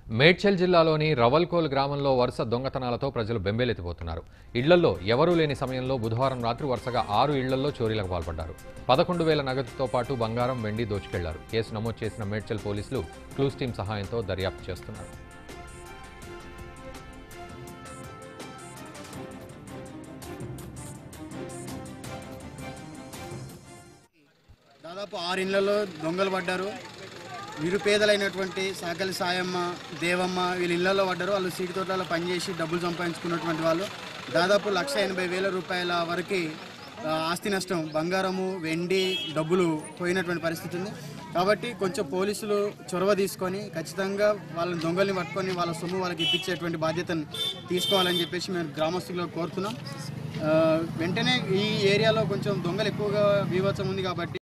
మేడ్చల్ జిల్లాలోని రవల్కోల్ గ్రామంలో వరుస దొంగతనాలతో ప్రజలు బెంబేలెత్తిపోతున్నారు ఇళ్లలో ఎవరూ లేని సమయంలో బుధవారం రాత్రి వరుసగా ఆరు ఇళ్లలో చోరీలకు పాల్పడ్డారు పదకొండు వేల నగదుతో పాటు బంగారం వెండి దోచుకెళ్లారు కేసు నమోదు చేసిన మేడ్చల్ పోలీసులు క్లూస్ టీం సహాయంతో దర్యాప్తు చేస్తున్నారు దాదాపు ఆరు ఇళ్లలో దొంగలు పడ్డారు నిరుపేదలైనటువంటి సాకలి సాయమ్మ దేవమ్మ వీళ్ళు ఇళ్లలో పడ్డారు వాళ్ళు సీటు తోటలలో పనిచేసి డబ్బులు సంపాదించుకున్నటువంటి వాళ్ళు దాదాపు లక్ష ఎనభై వేల రూపాయల వరకు ఆ, ఆస్తి నష్టం బంగారము వెండి డబ్బులు పోయినటువంటి పరిస్థితి ఉంది కాబట్టి కొంచెం పోలీసులు చొరవ తీసుకొని ఖచ్చితంగా వాళ్ళని దొంగల్ని పట్టుకొని వాళ్ళ సొమ్ము వాళ్ళకి ఇప్పించేటువంటి బాధ్యతను తీసుకోవాలని చెప్పేసి మేము గ్రామస్తులు కోరుతున్నాం ఆ, వెంటనే ఈ ఏరియాలో కొంచెం దొంగలు ఎక్కువగా బీభత్సం ఉంది కాబట్టి